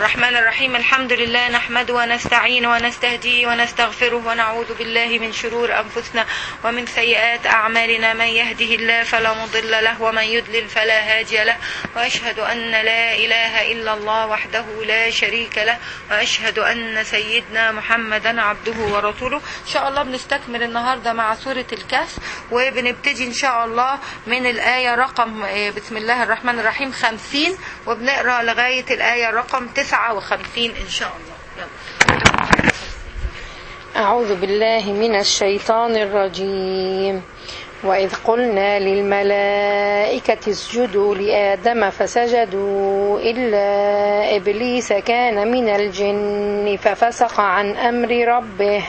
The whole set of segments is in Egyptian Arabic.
الرحمن الرحيم الحمد لله نحمده ونستعين ونستهديه ونستغفره ونعوذ بالله من شرور أنفسنا ومن سيئات أعمالنا من يهده الله فلا مضل له ومن يضلل فلا هادي له وأشهد أن لا إله إلا الله وحده لا شريك له وأشهد أن سيدنا محمدا عبده ورسوله إن شاء الله بنستكمل النهاردة مع سورة الكهف وبنبتدي إن شاء الله من الآية رقم آه، بسم الله الرحمن الرحيم خمسين وبنقرأ لغاية الآية رقم تسعة وخمسين إن شاء الله يلا. أعوذ بالله من الشيطان الرجيم وإذ قلنا للملائكة اسجدوا لآدم فسجدوا إلا إبليس كان من الجن ففسق عن أمر ربه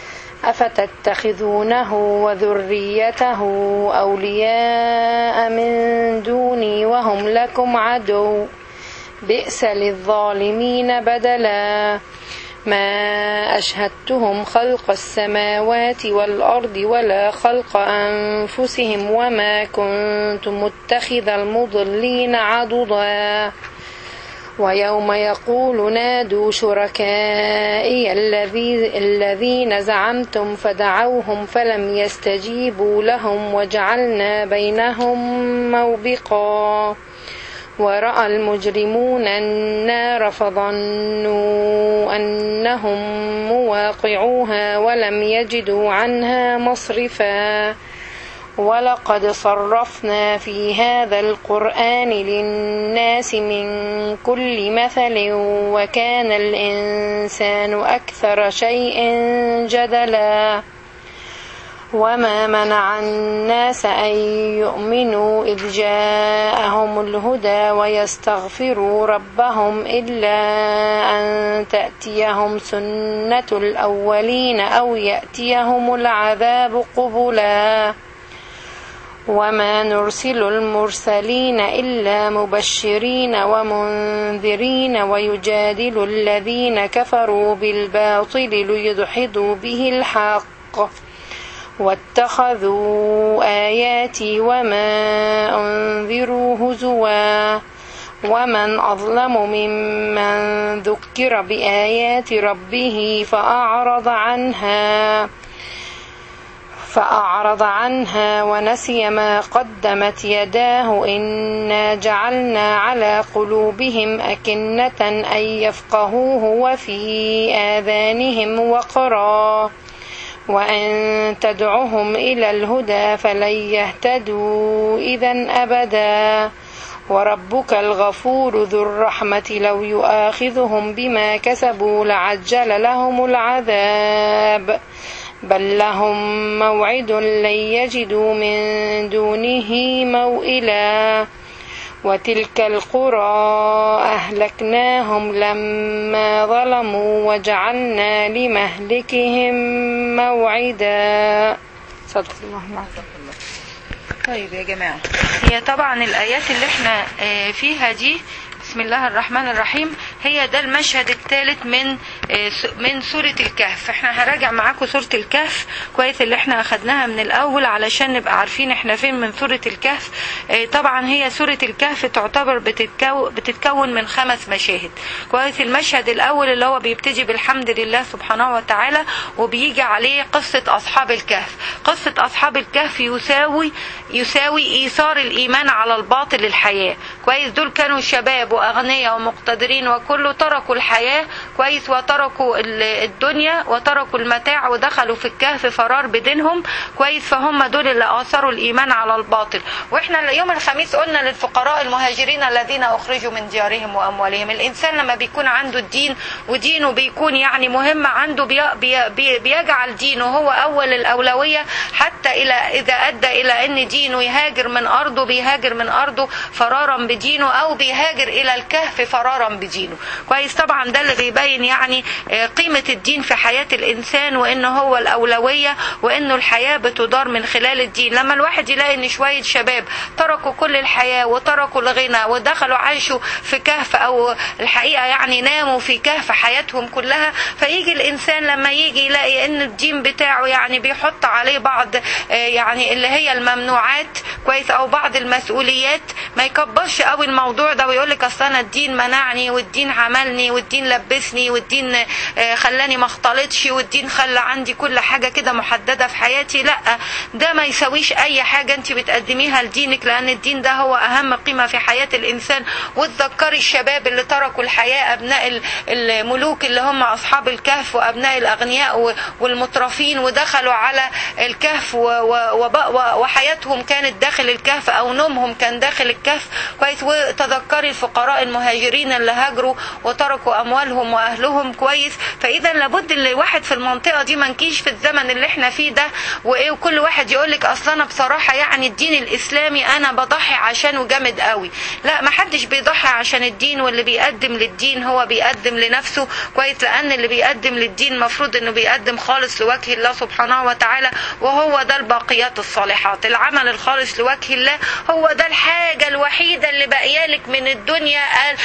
أفتتخذونه وذريته أولياء من دوني وهم لكم عدو بئس للظالمين بدلا ما أشهدتهم خلق السماوات والأرض ولا خلق أنفسهم وما كنت متخذ المضلين عضدا ويوم يقول نادوا شركائي الذي الذين زعمتم فدعوهم فلم يستجيبوا لهم وجعلنا بينهم موبقا ورأى المجرمون النار فظنوا أنهم مواقعوها ولم يجدوا عنها مصرفا ولقد صرفنا في هذا القرآن للناس من كل مثل وكان الإنسان أكثر شيء جدلا وما منع الناس أن يؤمنوا إذ جاءهم الهدى ويستغفروا ربهم إلا أن تأتيهم سنة الأولين أو يأتيهم العذاب قبلا وما نرسل المرسلين إلا مبشرين ومنذرين ويجادل الذين كفروا بالباطل ليدحضوا به الحق واتخذوا آياتي وما أنذروا هزوا ومن أظلم ممن ذكر بآيات ربه فأعرض عنها فأعرض عنها ونسي ما قدمت يداه إنا جعلنا على قلوبهم أكنة أن يفقهوه وفي آذانهم وقرا وأن تدعهم إلى الهدى فلن يهتدوا إذا أبدا وربك الغفور ذو الرحمة لو يؤاخذهم بما كسبوا لعجل لهم العذاب بل لهم موعد لن يجدوا من دونه موئلا وتلك القرى أهلكناهم لما ظلموا وجعلنا لمهلكهم موعدا صدق الله العظيم طيب يا جماعة هي طبعا الآيات اللي احنا آه، فيها دي بسم الله الرحمن الرحيم هي ده المشهد الثالث من آه، س- من سورة الكهف احنا هراجع معاكم سورة الكهف كويس اللي احنا اخدناها من الاول علشان نبقى عارفين احنا فين من سورة الكهف آه، طبعا هي سورة الكهف تعتبر بتتكو بتتكون من خمس مشاهد كويس المشهد الاول اللي هو بيبتدي بالحمد لله سبحانه وتعالى وبيجي عليه قصة اصحاب الكهف قصة اصحاب الكهف يساوي يساوي ايثار الايمان على الباطل الحياة كويس دول كانوا شباب واغنياء ومقتدرين وكله تركوا الحياة كويس وتركوا ال- الدنيا وتركوا المتاع ودخلوا في الكهف فرار بدينهم كويس فهم دول اللي اثروا الايمان على الباطل واحنا يوم الخميس قلنا للفقراء المهاجرين الذين اخرجوا من ديارهم واموالهم الانسان لما بيكون عنده الدين ودينه بيكون يعني مهم عنده بي بي بي بيجعل دينه هو اول الاولويه حتى الى اذا ادى الى ان دينه يهاجر من ارضه بيهاجر من ارضه فرارا بدينه او بيهاجر الى الكهف فرارا بدينه كويس طبعا ده اللي بيبين يعني آه، قيمه الدين في حياه الانسان وانه هو الاولويه وانه الحياه بتدار من خلال الدين لما الواحد يلاقي ان شويه شباب تركوا كل الحياه وتركوا الغنى ودخلوا عاشوا في كهف او الحقيقه يعني ناموا في كهف حياتهم كلها فيجي الانسان لما يجي يلاقي ان الدين بتاعه يعني بيحط عليه بعض آه، يعني اللي هي الممنوعات كويس او بعض المسؤوليات ما يكبرش قوي الموضوع ده ويقول لك اصل انا الدين منعني والدين عملني والدين لبسني والدين آه، خلاني ما اختلطش والدين خلى عندي كل حاجه كده محدده في حياتي لا ده ما يسويش اي حاجه انت بتقدميها لدينك لان الدين ده هو اهم قيمه في حياه الانسان وتذكري الشباب اللي تركوا الحياه ابناء ال- الملوك اللي هم اصحاب الكهف وابناء الاغنياء و- والمترفين ودخلوا على الكهف و- و- وب- و- وحياتهم كانت داخل الكهف او نومهم كان داخل الكهف كويس وتذكري الفقراء المهاجرين اللي هاجروا وتركوا اموالهم واهلهم كويس فاذا لابد ان الواحد في المنطقه دي ما نجيش في الزمن اللي احنا فيه ده وايه وكل واحد يقول لك اصل انا بصراحه يعني الدين الاسلامي انا بضحي عشانه جامد قوي لا ما حدش بيضحي عشان الدين واللي بيقدم للدين هو بيقدم لنفسه كويس لان اللي بيقدم للدين المفروض انه بيقدم خالص لوجه الله سبحانه وتعالى وهو ده الباقيات الصالحات العمل الخالص لوجه الله هو ده الحاجه الوحيده اللي باقيالك من الدنيا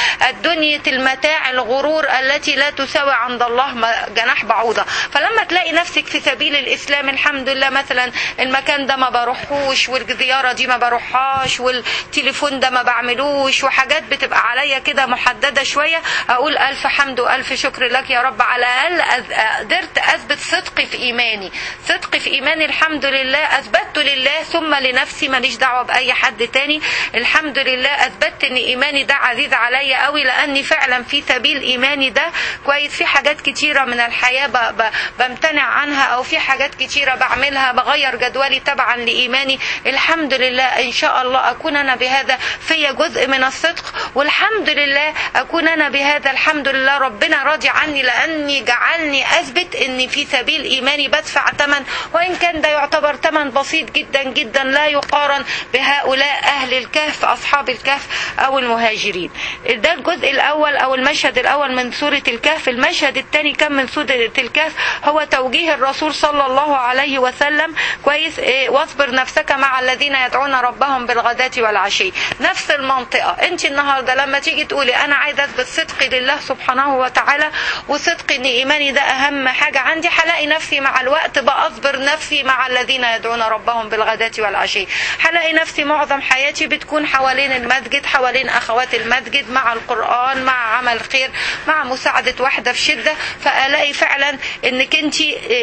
الدنيا المتاع الغرور التي لا تساوي عند الله ما- جناح بعوضه فلما تلاقي نفسك في سبيل الاسلام الحمد لله مثلا المكان ده ما بروحوش والزياره دي ما بروحهاش والتليفون ده ما بعملوش وحاجات بتبقى عليا كده محدده شويه اقول الف حمد والف شكر لك يا رب على الاقل أز- قدرت اثبت صدقي في ايماني صدقي في ايماني الحمد لله اثبته لله ثم لنفسي ماليش دعوه باي حد تاني الحمد لله اثبتت ان ايماني ده عزيز عليا قوي لاني فعلا في سبيل ايماني ده كويس في حاجات كتيره من الحياه ب... ب... بمتنع عنها او في حاجات كتيره بعملها بغير جدولي تبعا لايماني الحمد لله ان شاء الله اكون انا بهذا في جزء من الصدق والحمد لله اكون انا بهذا الحمد لله ربنا راضي عني لاني جعلني اثبت اني في سبيل ايماني بدفع ثمن وان كان ده يعتبر ثمن بسيط جدا جدا لا يقارن بهؤلاء اهل الكهف اصحاب الكهف او المهاجرين ده الجزء الاول او المشهد الاول من سوره الكهف المشهد الثاني كان من سوره الكهف هو توجيه الرسول صلى الله عليه وسلم كويس إيه، واصبر نفسك مع الذين يدعون ربهم بالغداة والعشي نفس المنطقة انت النهاردة لما تيجي تقولي انا عايزة اثبت صدقي لله سبحانه وتعالى وصدقي ان ايماني ده اهم حاجة عندي هلاقي نفسي مع الوقت بأصبر نفسي مع الذين يدعون ربهم بالغداة والعشي هلاقي نفسي معظم حياتي بتكون حوالين المسجد حوالين اخوات المسجد مع القرآن مع عمل خير مع مساعدة واحدة في شدة فالاقي فعلا انك انت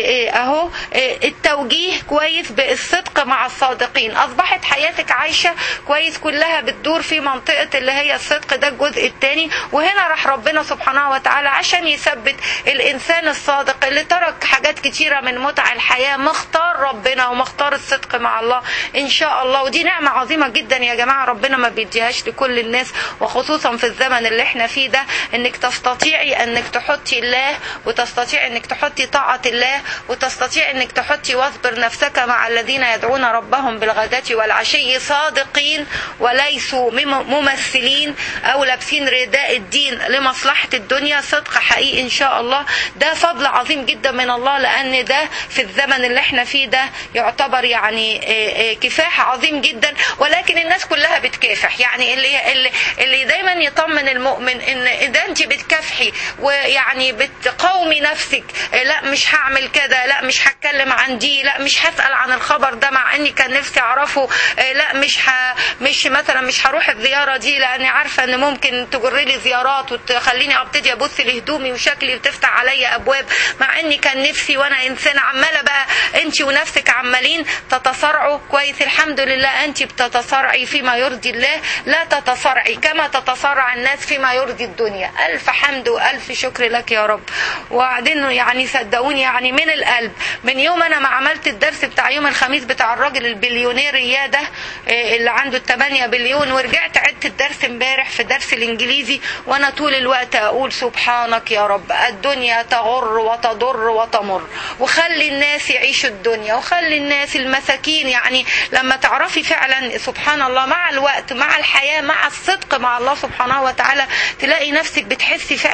اهو إيه، التوجيه كويس بالصدق مع الصادقين اصبحت حياتك عايشة كويس كلها بتدور في منطقة اللي هي الصدق ده الجزء الثاني وهنا راح ربنا سبحانه وتعالى عشان يثبت الانسان الصادق اللي ترك حاجات كتيرة من متع الحياة مختار ربنا ومختار الصدق مع الله ان شاء الله ودي نعمة عظيمة جدا يا جماعة ربنا ما بيديهاش لكل الناس وخصوصا في الزمن اللي احنا فيه ده انك تستطيعي انك تحطي الله وتستطيعي انك تحطي طاعة الله وتستطيعي انك تحطي واصبر نفسك مع الذين يدعون ربهم بالغداة والعشي صادقين وليسوا مم- ممثلين او لابسين رداء الدين لمصلحة الدنيا صدق حقيقي ان شاء الله ده فضل عظيم جدا من الله لان ده في الزمن اللي احنا فيه ده يعتبر يعني آه، آه، كفاح عظيم جدا ولكن الناس كلها بتكافح يعني اللي اللي, اللي دايما يطمن المؤمن ان اذا انت بتكافحي ويعني بتقاومي نفسك آه، لا مش هعمل كده لا مش هتكلم عن دي لا مش هسأل عن الخبر ده مع اني كان نفسي اعرفه آه، لا مش ه... مش مثلا مش هروح الزياره دي لاني عارفه ان ممكن تجر لي زيارات وتخليني ابتدي ابص لهدومي وشكلي وتفتح عليا ابواب مع اني كان نفسي وانا انسانه عماله بقى انت ونفسك عمالين تتصارعوا كويس الحمد لله انت بتتصارعي فيما يرضي الله لا تتصارعي كما تتصارع الناس فيما يرضي الدنيا الف حمد والف شكر لك يا رب وبعدين يعني صدقوني يعني من القلب من يوم انا ما عملت الدرس بتاع يوم الخميس بتاع الراجل البليونير اياه ده إيه، اللي عنده 8 بليون ورجعت عدت الدرس امبارح في درس الانجليزي وانا طول الوقت اقول سبحانك يا رب الدنيا تغر وتضر وتمر وخلي الناس يعيشوا الدنيا وخلي الناس المساكين يعني لما تعرفي فعلا سبحان الله مع الوقت مع الحياة مع الصدق مع الله سبحانه وتعالى تلاقي نفسك بتحسي فعلا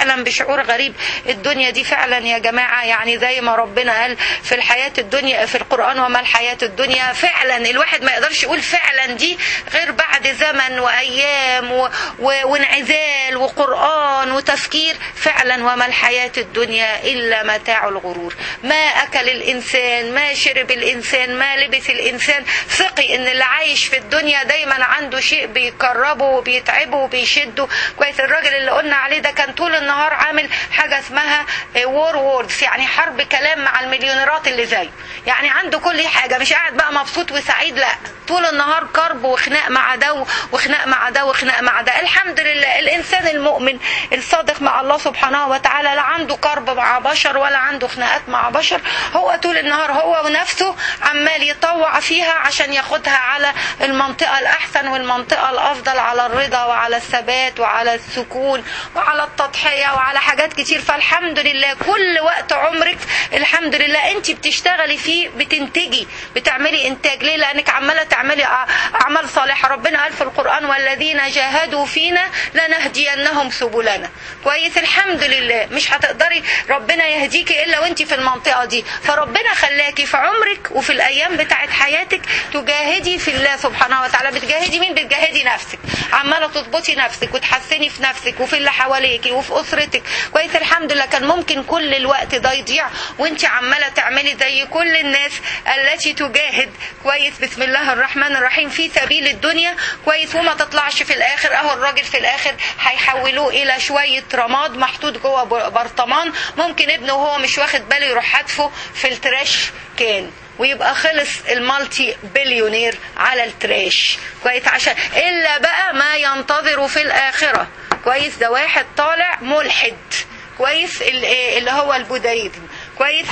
فعلا بشعور غريب الدنيا دي فعلا يا جماعة يعني زي ما ربنا قال في الحياة الدنيا في القرآن وما الحياة الدنيا فعلا الواحد ما يقدرش يقول فعلا دي غير بعد زمن وأيام و... و... وانعزال وقرآن وتفكير فعلا وما الحياة الدنيا إلا متاع الغرور ما أكل الإنسان ما شرب الإنسان ما لبس الإنسان ثقي إن اللي عايش في الدنيا دايما عنده شيء بيكربه وبيتعبه وبيشده كويس الراجل اللي قلنا عليه ده كان طول النهار عامل حاجة اسمها وور ووردز يعني حرب كلام مع المليونيرات اللي زيه يعني عنده كل حاجة مش قاعد بقى مبسوط وسعيد لا طول النهار كرب وخناق مع ده وخناق مع ده وخناق مع ده الحمد لله الإنسان المؤمن الصادق مع الله سبحانه وتعالى لا عنده كرب مع بشر ولا عنده خناقات مع بشر هو طول النهار هو ونفسه عمال يطوع فيها عشان ياخدها على المنطقة الأحسن والمنطقة الأفضل على الرضا وعلى الثبات وعلى السكون وعلى التضحية وعلى حاجات كتير فالحمد لله كل وقت عمرك الحمد لله انت بتشتغلي فيه بتنتجي بتعملي انتاج ليه لانك عمالة تعملي اعمال صالحة ربنا قال في القرآن والذين جاهدوا فينا لنهدينهم سبلنا كويس الحمد لله مش هتقدري ربنا يهديكي الا وانت في المنطقة دي فربنا خلاكي في عمرك وفي الايام بتاعت حياتك تجاهدي في الله سبحانه وتعالى بتجاهدي مين بتجاهدي نفسك عمالة تضبطي نفسك وتحسني في نفسك وفي اللي حواليكي وفي اسرتك كويس الحمد لله كان ممكن كل الوقت ده يضيع وانت عمالة تعملي زي كل الناس التي تجاهد كويس بسم الله الرحمن الرحيم في سبيل الدنيا كويس وما تطلعش في الاخر اهو الراجل في الاخر هيحولوه الى شوية رماد محطوط جوه برطمان ممكن ابنه وهو مش واخد باله يروح حدفه في التراش كان ويبقى خلص المالتي بليونير على التراش كويس عشان الا بقى ما ينتظره في الاخره كويس ده واحد طالع ملحد كويس اللي هو البوذيزم كويس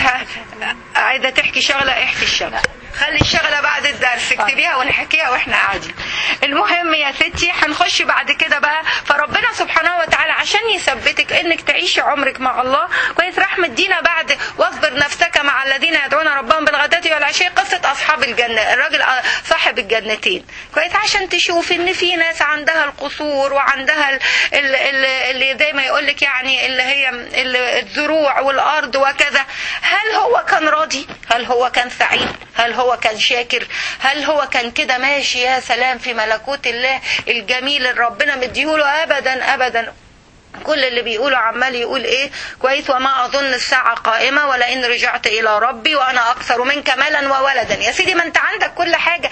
عايزه تحكي شغله احكي الشغله خلي الشغله بعد الدرس اكتبيها ونحكيها واحنا قاعدين المهم يا ستي هنخش بعد كده بقى فربنا سبحانه وتعالى عشان يثبتك انك تعيشي عمرك مع الله كويس راح مدينا بعد واصبر نفسك مع الذين يدعون ربهم بالغداة والعشي قصة اصحاب الجنة الراجل صاحب الجنتين كويس عشان تشوف ان في ناس عندها القصور وعندها ال ال ال اللي زي ما يقول لك يعني اللي هي الزروع والارض وكذا هل هو كان راضي هل هو كان سعيد هل هو كان شاكر هل هو كان كده ماشي يا سلام في ملكوت الله الجميل اللي ربنا مديهوله ابدا ابدا كل اللي بيقوله عمال يقول ايه كويس وما اظن الساعة قائمة ولئن رجعت الى ربي وانا اكثر منك مالا وولدا يا سيدي ما انت عندك كل حاجة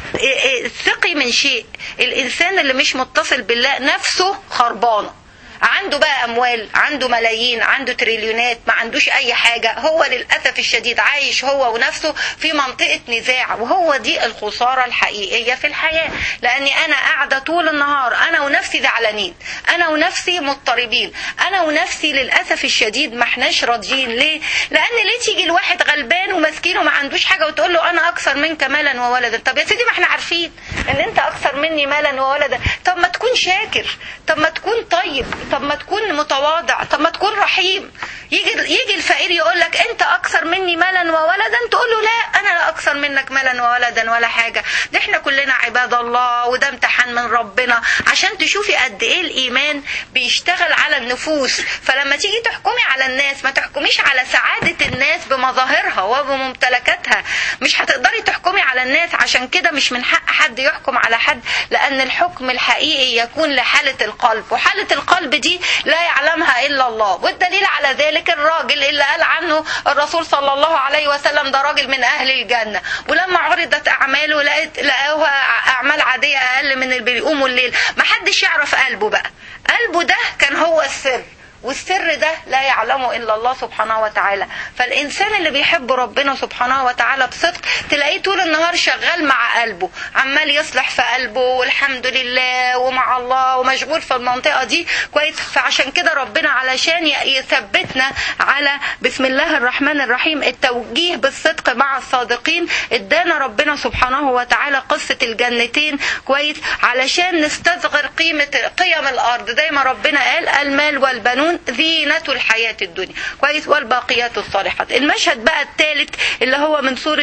ثقي من شيء الانسان اللي مش متصل بالله نفسه خربانه عنده بقى اموال عنده ملايين عنده تريليونات ما عندوش اي حاجة هو للأسف الشديد عايش هو ونفسه في منطقة نزاع وهو دي الخسارة الحقيقية في الحياة لاني انا قاعدة طول النهار انا ونفسي زعلانين انا ونفسي مضطربين انا ونفسي للأسف الشديد ما احناش راضيين ليه لان ليه تيجي الواحد غلبان ومسكين وما عندوش حاجة وتقول له انا اكثر منك مالا وولدا طب يا سيدي ما احنا عارفين ان انت اكثر مني مالا وولدا طب ما تكون شاكر طب ما تكون طيب طب ما تكون متواضع طب ما تكون رحيم يجي يجي الفقير يقول لك انت اكثر مني مالا وولدا تقول له لا انا لا اكثر منك مالا وولدا ولا حاجه ده احنا كلنا عباد الله وده امتحان من ربنا عشان تشوفي قد ايه الايمان بيشتغل على النفوس فلما تيجي تحكمي على الناس ما تحكميش على سعاده الناس بمظاهرها وبممتلكاتها مش هتقدري تحكمي على الناس عشان كده مش من حق حد يحكم على حد لان الحكم الحقيقي يكون لحاله القلب وحاله القلب دي لا يعلمها الا الله والدليل على ذلك الراجل اللي قال عنه الرسول صلى الله عليه وسلم ده راجل من اهل الجنه ولما عرضت اعماله لقيت لقوها اعمال عاديه اقل من اللي بيقوموا الليل ما حدش يعرف قلبه بقى قلبه ده كان هو السر والسر ده لا يعلمه الا الله سبحانه وتعالى فالانسان اللي بيحب ربنا سبحانه وتعالى بصدق تلاقيه طول النهار شغال مع قلبه عمال يصلح في قلبه والحمد لله ومع الله ومشغول في المنطقه دي كويس فعشان كده ربنا علشان يثبتنا على بسم الله الرحمن الرحيم التوجيه بالصدق مع الصادقين ادانا ربنا سبحانه وتعالى قصه الجنتين كويس علشان نستصغر قيمه قيم الارض زي ما ربنا قال المال والبنون المؤمنون زينة الحياة الدنيا كويس والباقيات الصالحات المشهد بقى الثالث اللي هو من سورة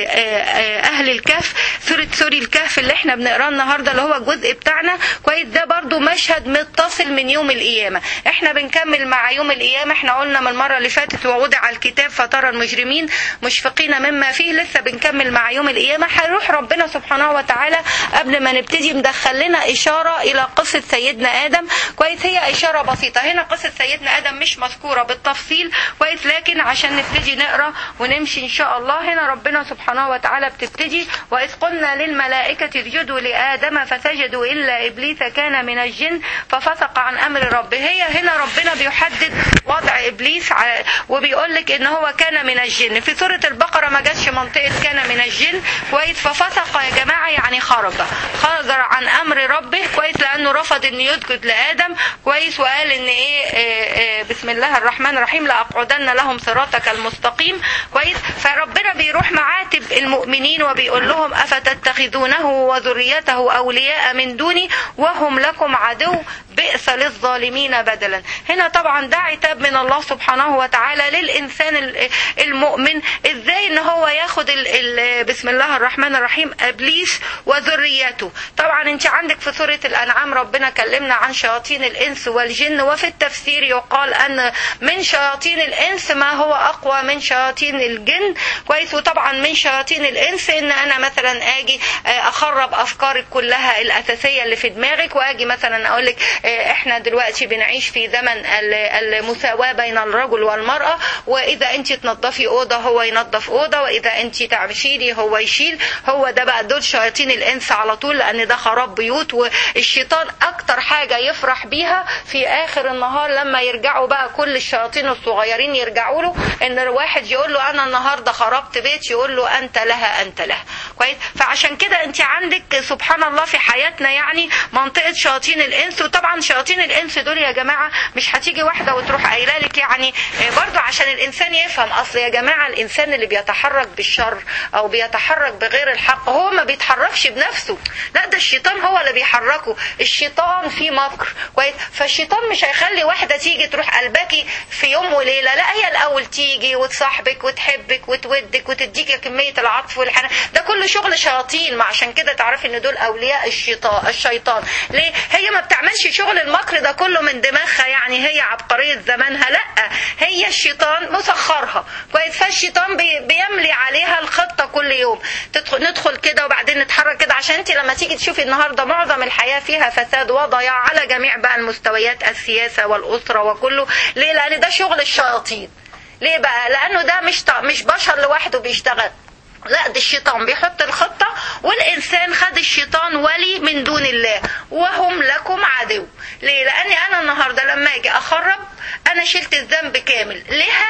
أهل الكهف سورة سوري الكهف اللي احنا بنقراه النهاردة اللي هو الجزء بتاعنا كويس ده برضو مشهد متصل من يوم القيامة احنا بنكمل مع يوم القيامة احنا قلنا من المرة اللي فاتت ووضع الكتاب فترى المجرمين مشفقين مما فيه لسه بنكمل مع يوم القيامة هيروح ربنا سبحانه وتعالى قبل ما نبتدي مدخل لنا إشارة إلى قصة سيدنا آدم كويس هي إشارة بسيطة هنا قصة سيدنا آدم مش مذكورة بالتفصيل كويس لكن عشان نبتدي نقرأ ونمشي إن شاء الله هنا ربنا سبحانه وتعالى بتبتدي وإذ قلنا للملائكة اسجدوا لآدم فسجدوا إلا إبليس كان من الجن ففسق عن أمر ربه هي هنا ربنا بيحدد وضع إبليس وبيقول لك إن هو كان من الجن في سورة البقرة ما جاتش منطقة كان من الجن كويس ففسق يا جماعة يعني خرج خرج عن أمر ربه كويس لأنه رفض إنه يسجد لآدم كويس وقال إن إيه, إيه, إيه بسم الله الرحمن الرحيم لأقعدن لهم صراطك المستقيم كويس فربنا بيروح معاتب المؤمنين وبيقول لهم أفتتخذونه وذريته أولياء من دوني وهم لكم عدو بئس للظالمين بدلا هنا طبعا ده عتاب من الله سبحانه وتعالى للإنسان المؤمن إزاي إن هو ياخد ال ال بسم الله الرحمن الرحيم إبليس وذريته طبعا انت عندك في سورة الأنعام ربنا كلمنا عن شياطين الإنس والجن وفي التفسير يقال أن من شياطين الإنس ما هو أقوى من شياطين الجن كويس وطبعا من شياطين الإنس إن أنا مثلا أجي أخرب أفكارك كلها الأساسية اللي في دماغك وأجي مثلا أقول لك إحنا دلوقتي بنعيش في زمن المساواة بين الرجل والمرأة وإذا أنت تنظفي أوضة هو ينظف أوضة وإذا أنت تعشيلي هو يشيل هو ده بقى دول شياطين الإنس على طول لأن ده خراب بيوت والشيطان أكتر حاجة يفرح بيها في آخر النهار لما يرجعوا بقى كل الشياطين الصغيرين يرجعوا له إن الواحد يقول له أنا النهاردة خربت بيت يقول له أنت لها أنت لها كويس فعشان كده أنت عندك سبحان الله في حياتنا يعني منطقة شياطين الإنس وطبعا شياطين الإنس دول يا جماعة مش هتيجي واحدة وتروح قايلة لك يعني برضه عشان الإنسان يفهم أصل يا جماعة الإنسان اللي بيتحرك بالشر أو بيتحرك بغير الحق هو ما بيتحركش بنفسه لا ده الشيطان هو اللي بيحركه الشيطان فيه مكر كويس فالشيطان مش هيخلي واحدة تيجي تروح قلبكي في يوم وليلة لا هي الأول تيجي وتصاحبك وتحبك وتودك وتديك كمية العطف والحنان ده كله شغل شياطين ما عشان كده تعرفي ان دول أولياء الشيطان الشيطان ليه هي ما بتعملش شغل المكر ده كله من دماغها يعني هي عبقرية زمانها لا هي الشيطان مسخرها كويس فالشيطان بي بيملي عليها الخطة كل يوم تدخل ندخل كده وبعدين نتحرك كده عشان انت لما تيجي تشوفي النهارده معظم الحياه فيها فساد وضياع على جميع بقى المستويات السياسه والاسره وكله ليه لان ده شغل الشياطين ليه بقى لانه ده مش مش بشر لوحده بيشتغل لا ده الشيطان بيحط الخطة والإنسان خد الشيطان ولي من دون الله وهم لكم عدو ليه لأني أنا النهاردة لما أجي أخرب أنا شلت الذنب كامل لها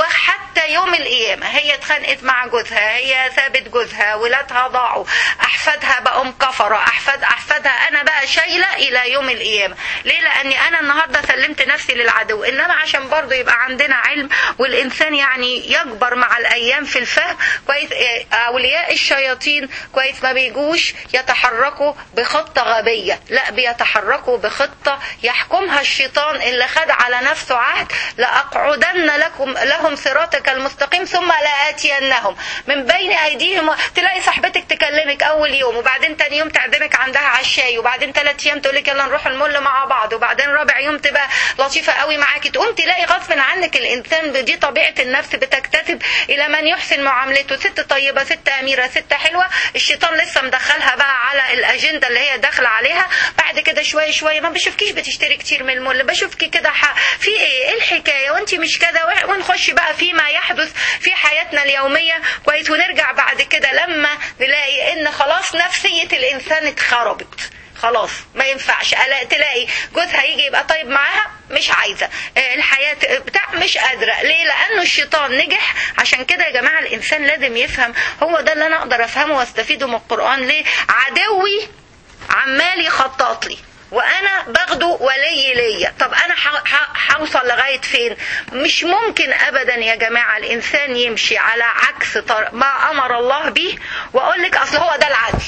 وحتى يوم القيامة هي اتخانقت مع جوزها هي سابت جوزها ولادها ضاعوا أحفادها بقوا مكفرة أحفاد أحفادها أنا بقى شايلة إلى يوم القيامة ليه لأني أنا النهاردة سلمت نفسي للعدو إنما عشان برضو يبقى عندنا علم والإنسان يعني يكبر مع الأيام في الفهم كويس أولياء الشياطين كويس ما بيجوش يتحركوا بخطة غبية لا بيتحركوا بخطة يحكمها الشيطان اللي خد على نفسه عهد لأقعدن لكم لهم صراطك المستقيم ثم لآتينهم من بين أيديهم تلاقي صاحبتك تكلمك أول يوم وبعدين تاني يوم تعزمك عندها على الشاي وبعدين ثلاث أيام تقول لك يلا نروح المول مع بعض وبعدين رابع يوم تبقى لطيفة قوي معاكي تقوم تلاقي غصب عنك الإنسان دي طبيعة النفس بتكتسب إلى من يحسن معاملته ست طيبة ست أميرة ست حلوة الشيطان لسه مدخلها بقى على الأجندة اللي هي داخلة عليها بعد كده شوية شوية ما بشوفكيش بتشتري كتير من المول بشوفكي كده في ايه الحكاية وانت مش كده ونخش بقى فيما يحدث في حياتنا اليومية كويس ونرجع بعد كده لما نلاقي ان خلاص نفسية الانسان اتخربت خلاص ما ينفعش تلاقي جوزها يجي يبقى طيب معاها مش عايزه الحياه بتاع مش قادره ليه لانه الشيطان نجح عشان كده يا جماعه الانسان لازم يفهم هو ده اللي انا اقدر افهمه واستفيده من القران ليه عدوي عمال يخطط لي وانا باخده ولي ليا طب انا هوصل لغايه فين مش ممكن ابدا يا جماعه الانسان يمشي على عكس ما امر الله به واقول لك اصل هو ده العدل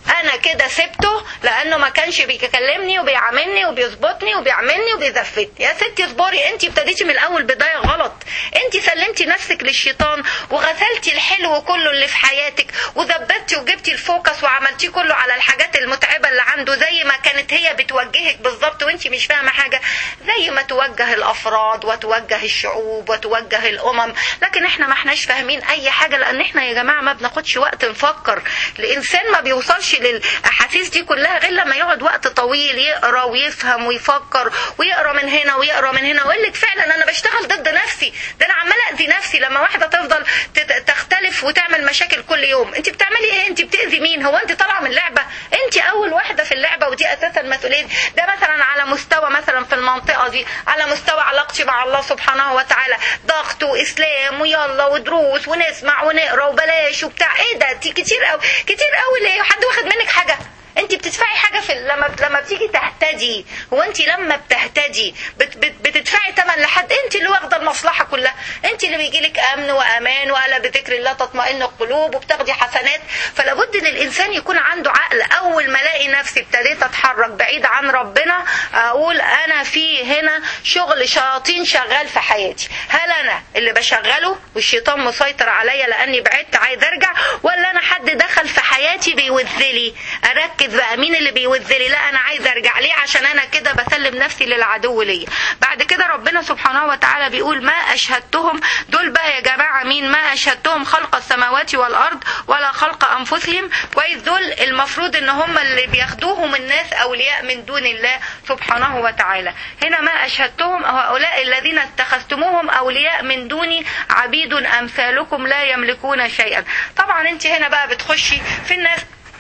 انا كده سبته لانه ما كانش بيكلمني وبيعاملني وبيظبطني وبيعملني وبيزفتني يا ستي اصبري انت ابتديتي من الاول بدايه غلط انت سلمتي نفسك للشيطان وغسلتي الحلو كله اللي في حياتك وثبتي وجبتي الفوكس وعملتيه كله على الحاجات المتعبه اللي عنده زي ما كانت هي بتوجهك بالظبط وانت مش فاهمه حاجه زي ما توجه الافراد وتوجه الشعوب وتوجه الامم لكن احنا ما احناش فاهمين اي حاجه لان احنا يا جماعه ما بناخدش وقت نفكر الانسان ما بيوصلش للاحاسيس دي كلها غير لما يقعد وقت طويل يقرا ويفهم ويفكر ويقرا من هنا ويقرا من هنا ويقول لك فعلا انا بشتغل ضد نفسي ده انا عماله اذي نفسي لما واحده تفضل تت- تختلف وتعمل مشاكل كل يوم انت بتعملي ايه انت بتاذي مين هو انت طالعه من اللعبه انت اول واحده في اللعبه ودي اساسا مسؤوليه ده مثلا على مستوى مثلا في المنطقه دي على مستوى علاقتي مع الله سبحانه وتعالى ضغط واسلام ويلا ودروس ونسمع ونقرا وبلاش وبتاع ايه ده دي كتير قوي كتير قوي ليه حد واخد منك حاجه انت بتدفعي حاجه في لما لما بتيجي تهتدي هو انت لما بتهتدي بت بت بتدفعي ثمن لحد انت اللي واخده المصلحه كلها انت اللي بيجي لك امن وامان والا بذكر الله تطمئن القلوب وبتاخدي حسنات فلا بد ان الانسان يكون عنده عقل اول ما الاقي نفسي ابتديت اتحرك بعيد عن ربنا اقول انا في هنا شغل شياطين شغال في حياتي هل انا اللي بشغله والشيطان مسيطر عليا لاني بعدت عايز ارجع ولا انا حد دخل في حياتي بيوذلي اركز بقى مين اللي بيوذلي لا انا عايز ارجع ليه عشان انا كده بسلم نفسي للعدو ليا بعد كده ربنا سبحانه وتعالى بيقول ما اشهدتهم دول بقى يا جماعه مين ما اشهدتهم خلق السماوات والارض ولا خلق انفسهم كويس دول المفروض ان هم اللي بياخدوهم الناس اولياء من دون الله سبحانه وتعالى هنا ما اشهدتهم هؤلاء الذين اتخذتموهم اولياء من دوني عبيد امثالكم لا يملكون شيئا طبعا انت هنا بقى بتخشي في الناس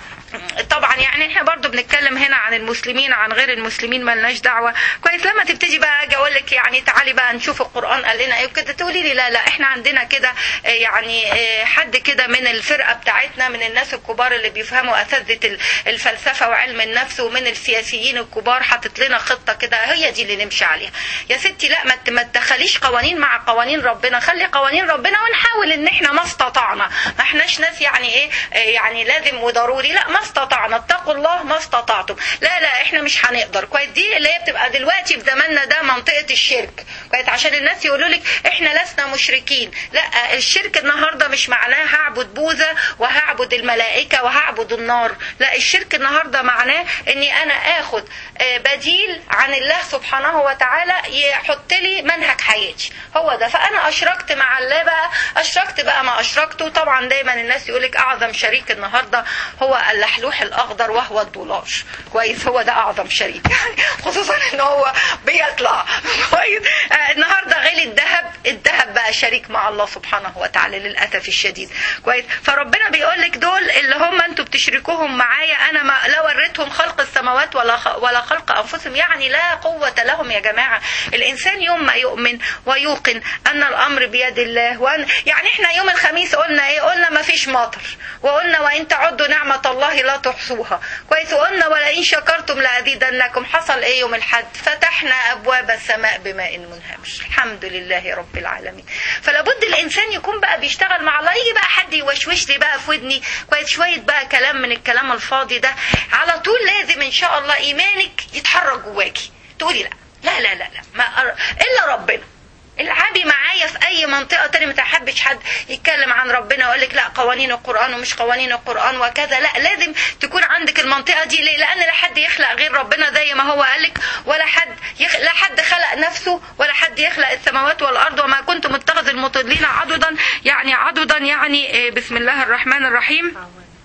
طبعا يعني احنا برضو بنتكلم هنا عن المسلمين عن غير المسلمين ملناش دعوه كويس لما تبتدي بقى اجي اقول لك يعني تعالي بقى نشوف القران قال لنا ايه وكده تقولي لي لا لا احنا عندنا كده آه، يعني آه، حد كده من الفرقه بتاعتنا من الناس الكبار اللي بيفهموا اساتذه ال- الفلسفه وعلم النفس ومن السياسيين الكبار حاطط لنا خطه كده هي دي اللي نمشي عليها يا ستي لا ما ت- ما تدخليش قوانين مع قوانين ربنا خلي قوانين ربنا ونحاول ان احنا ما استطعنا ما احناش ناس يعني ايه آه، يعني لازم وضروري لا ما استطعنا اتقوا الله ما استطعتم لا لا احنا مش هنقدر كويس دي اللي هي بتبقى دلوقتي في زماننا ده منطقه الشرك كويس عشان الناس يقولوا لك احنا لسنا مشركين لا الشرك النهارده مش معناه هعبد بوذا وهعبد الملائكه وهعبد النار لا الشرك النهارده معناه اني انا اخد آه، بديل عن الله سبحانه وتعالى يحط لي منهج حياتي هو ده فانا اشركت مع الله بقى اشركت بقى ما اشركته طبعا دايما الناس يقولك اعظم شريك النهارده هو اللحلوح الاخضر وهو الدولار كويس هو ده اعظم شريك يعني خصوصا ان هو بيطلع كويس آه، النهارده غلي الذهب الذهب بقى شريك مع الله سبحانه وتعالى للاسف الشديد كويس فربنا بيقول لك دول اللي هم انتوا بتشركوهم معايا انا ما لا وريتهم خلق السماوات ولا خ- ولا خلق انفسهم يعني لا قوه لهم يا جماعه الانسان يوم ما يؤمن ويوقن ان الامر بيد الله وان يعني احنا يوم الخميس قلنا ايه قلنا ما فيش مطر وقلنا وان تعدوا نعمه الله لا تحصوها كويس وقلنا ولئن شكرتم لازيدنكم حصل ايه يوم الحد فتحنا ابواب السماء بماء منهمر الحمد لله رب العالمين فلابد الانسان يكون بقى بيشتغل مع الله يجي بقى حد يوشوش لي بقى في ودني كويس شويه بقى كلام من الكلام الفاضي ده على طول لازم ان شاء الله ايمانك يتحرك جواكي تقولي لا لا لا لا, لا. ما أر... الا ربنا العبي معايا في اي منطقه تاني ما تحبش حد يتكلم عن ربنا ويقول لك لا قوانين القران ومش قوانين القران وكذا لا لازم تكون عندك المنطقه دي ليه لان لا حد يخلق غير ربنا زي ما هو قال لك ولا حد يخ... لا حد خلق نفسه ولا حد يخلق السماوات والارض وما كنت متخذ المضلين عضدا يعني عضدا يعني آه، بسم الله الرحمن الرحيم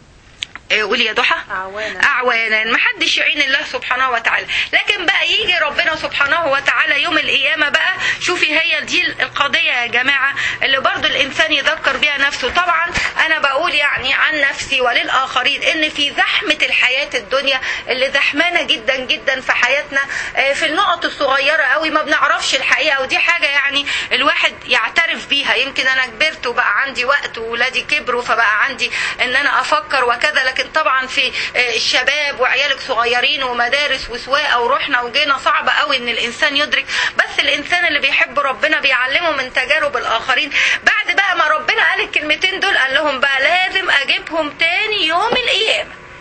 إيه، قولي يا ضحى أعوانا. اعوانا ما حدش يعين الله سبحانه وتعالى لكن بقى يجي ربنا سبحانه وتعالى يوم القيامه بقى شوفي هي دي القضيه يا جماعه اللي برضو الانسان يذكر بيها نفسه طبعا انا بقول يعني عن نفسي وللاخرين ان في زحمه الحياه الدنيا اللي زحمانه جدا جدا في حياتنا آه، في النقط الصغيره قوي ما بنعرفش الحقيقه ودي حاجه يعني الواحد يعترف بيها يمكن انا كبرت وبقى عندي وقت وولادي كبروا فبقى عندي ان انا افكر وكذا لكن طبعا في آه، الشباب وعيالك صغيرين ومدارس وسواقه ورحنا وجينا صعب قوي ان الانسان يدرك بس الانسان اللي بيحب ربنا بيعلمه من تجارب الاخرين بعد بقى ما ربنا قال الكلمتين دول قال لهم بقى لازم اجيبهم تاني يوم القيامه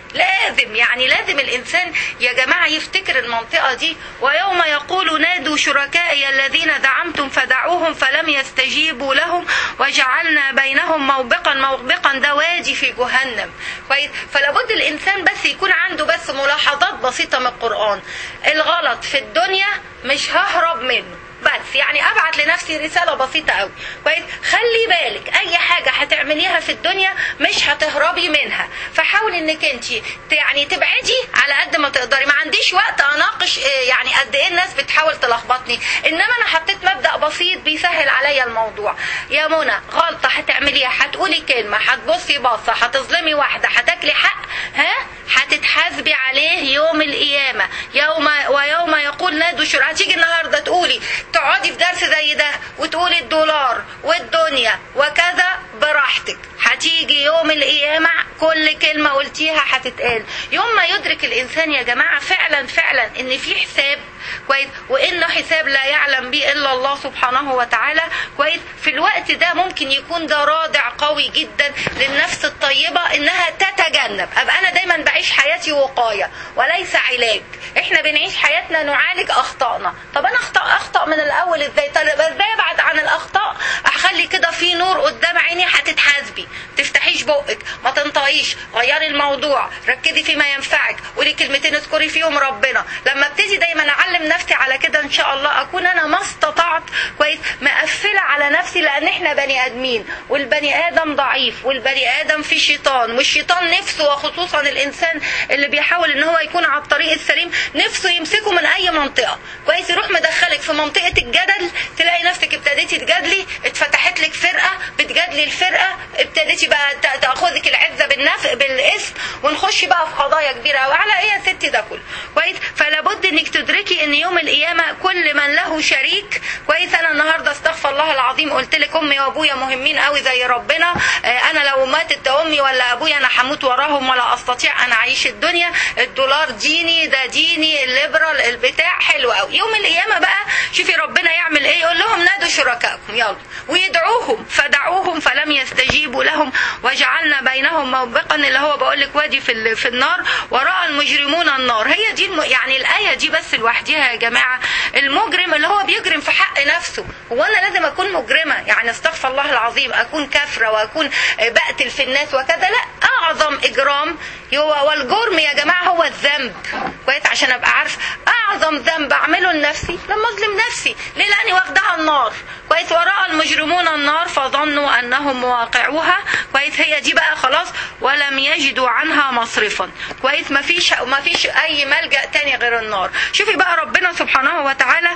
لازم يعني لازم الانسان يا جماعه يفتكر المنطقه دي ويوم يقول نادوا شركائي الذين زعمتم فدعوهم فلم يستجيبوا لهم وجعلنا بينهم موبقا موبقا ده وادي في جهنم كويس فلابد الانسان بس يكون عنده بس ملاحظات بسيطه من القران الغلط في الدنيا مش ههرب منه بس يعني ابعت لنفسي رساله بسيطه قوي كويس خلي بالك اي حاجه هتعمليها في الدنيا مش هتهربي منها فحاولي انك انت يعني تبعدي على قد ما تقدري ما عنديش وقت اناقش يعني قد ايه الناس بتحاول تلخبطني انما انا حطيت مبدا بسيط بيسهل عليا الموضوع يا منى غلطه هتعمليها هتقولي كلمه هتبصي بصه هتظلمي واحده هتاكلي حق ها هتتحاسبي عليه يوم القيامه يوم ويوم يقول نادوا شر هتيجي النهارده تقولي تقعدي في درس زي ده وتقولي الدولار والدنيا وكذا براحتك هتيجي يوم القيامة كل كلمة قلتيها هتتقال يوم ما يدرك الإنسان يا جماعة فعلا فعلا إن في حساب كويس وإنه حساب لا يعلم به إلا الله سبحانه وتعالى كويس في الوقت ده ممكن يكون ده رادع قوي جدا للنفس الطيبة إنها تتجنب أبقى أنا دايما بعيش حياتي وقاية وليس علاج إحنا بنعيش حياتنا نعالج أخطائنا طب أنا أخطأ أخطأ من الأول إزاي طب إزاي أبعد عن الأخطاء أخلي كده في نور قدام عيني هتتحاسبي تفتحيش بقك ما تنطقيش غيري الموضوع ركزي فيما ينفعك قولي كلمتين اذكري فيهم ربنا لما ابتدي دايما اعلم نفسي على كده ان شاء الله اكون انا ما استطعت كويس مقفله على نفسي لان احنا بني ادمين والبني ادم ضعيف والبني ادم في شيطان والشيطان نفسه وخصوصا الانسان اللي بيحاول ان هو يكون على الطريق السليم نفسه يمسكه من اي منطقه كويس يروح مدخلك في منطقه الجدل تلاقي نفسك ابتديتي تجادلي اتفتحت لك فرقه بتجادلي الفرقه ابتديتي بقى تاخذك العزه بالنفع بالاسم ونخش بقى في قضايا كبيره قوي على ايه يا ستي ده كله كويس فلا بد انك تدركي ان يوم القيامه كل من له شريك كويس انا النهارده استغفر الله العظيم قلت لك امي وابويا مهمين قوي زي ربنا انا لو ماتت امي ولا ابويا انا هموت وراهم ولا استطيع ان اعيش الدنيا الدولار ديني ده ديني الليبرال البتاع حلو قوي يوم القيامه بقى شوفي ربنا يعمل ايه يقول لهم نادوا شركائكم يلا ويدعوهم فدعوهم فلم يستجيبوا لهم وجعلنا بينهم موبقا اللي هو بقول لك وادي في في النار وراء المجرمون النار هي دي الم... يعني الايه دي بس لوحديها يا جماعه المجرم اللي هو بيجرم في حق نفسه هو انا لازم اكون مجرمه يعني استغفر الله العظيم اكون كافره واكون بقتل في الناس وكذا لا اعظم اجرام هو والجرم يا جماعه هو الذنب كويس عشان ابقى عارف اعظم ذنب اعمله لنفسي لما اظلم نفسي ليه لاني واخدها النار كويس وراء المجرمون النار فظنوا انهم مواقعوها كويس هي دي بقى خلاص ولم يجدوا عنها مصرفا كويس ما فيش ما فيش اي ملجا تاني غير النار شوفي بقى ربنا سبحانه وتعالى